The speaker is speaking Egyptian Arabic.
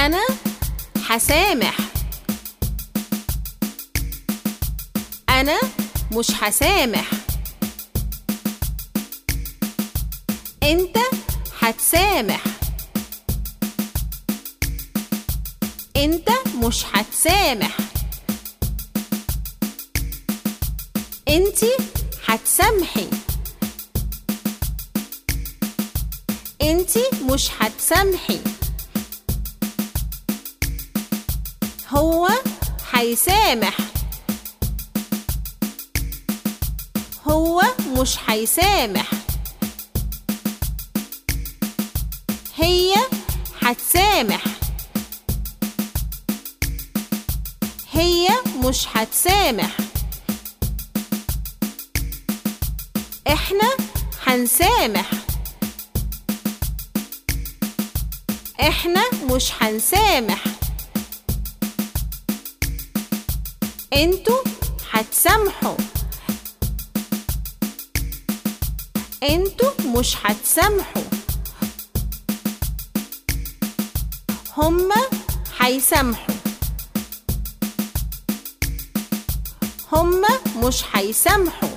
أنا هسامح أنا مش هسامح أنت هتسامح أنت مش هتسامح أنتي هتسامحي أنتي مش هتسامحي هو هيسامح هو مش هيسامح هي هتسامح هي مش هتسامح احنا هنسامح احنا مش هنسامح انتوا هتسامحوا انتوا مش هتسامحوا هما هيسامحوا هما مش هيسامحوا